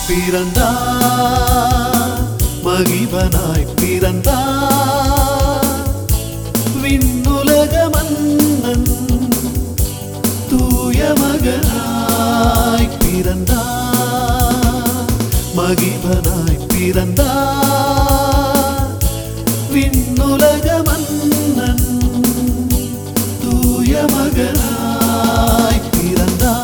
பிறந்தா மகிவனாய் பிறந்தா விண்ணுலக மன்னன் தூய மகனாய் பிறந்தா மகிவனாய் பிறந்தா விண்ணுலக மன்னன் தூய மகனாய் பிறந்தா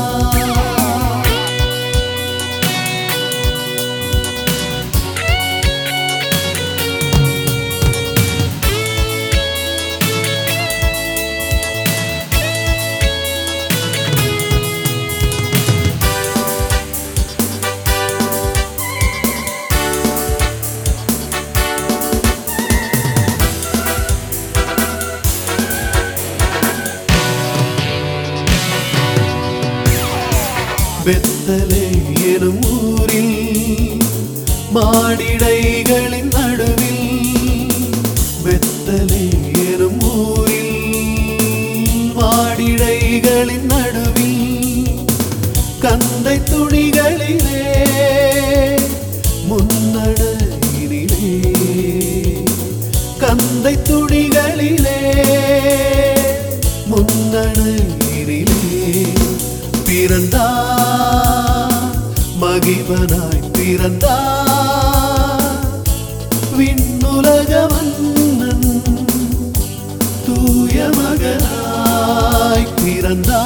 வெத்தலை எனும் ஊரில் மாடிடைகளின் நடுவில் வெத்தலை எனும் ஊரில் மாடிடைகளின் நடுவில் கந்தை துணிகளிலே முன்னடையினிலே கந்தை துணிகளிலே முன்னடையினிலே பிறந்தா மகிவனாய் பிறந்தா விண்ணுலக மன்னன் தூய மகனாய் பிறந்தா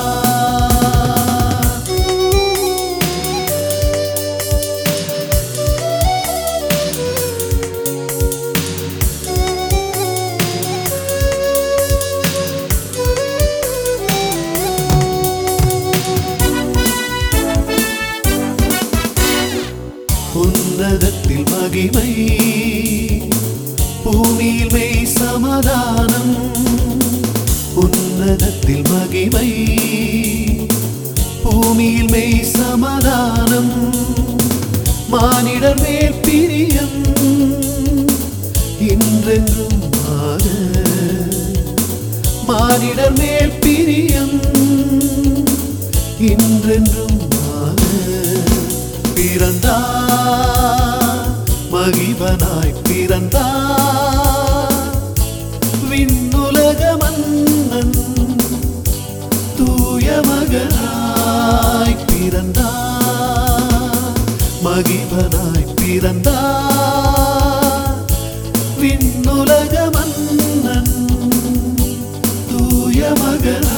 உன்னதத்தில் மகிமை பூமியில் மெய் சமாதானம் உன்னதத்தில் மகிமை பூமியில் மெய் சமாதானம் மானிடர் மேல் பிரியம் இன்றென்றும் ஆக மானிடர் மேல் பிரியம் இன்றென்றும் ஆக பிறந்தா மகிவனாய் பிறந்தா விண்ணுலக மன்னன் தூய மகனாய் பிறந்தா மகிவனாய் பிறந்தா விண்ணுலக மன்னன் தூய மகனாய்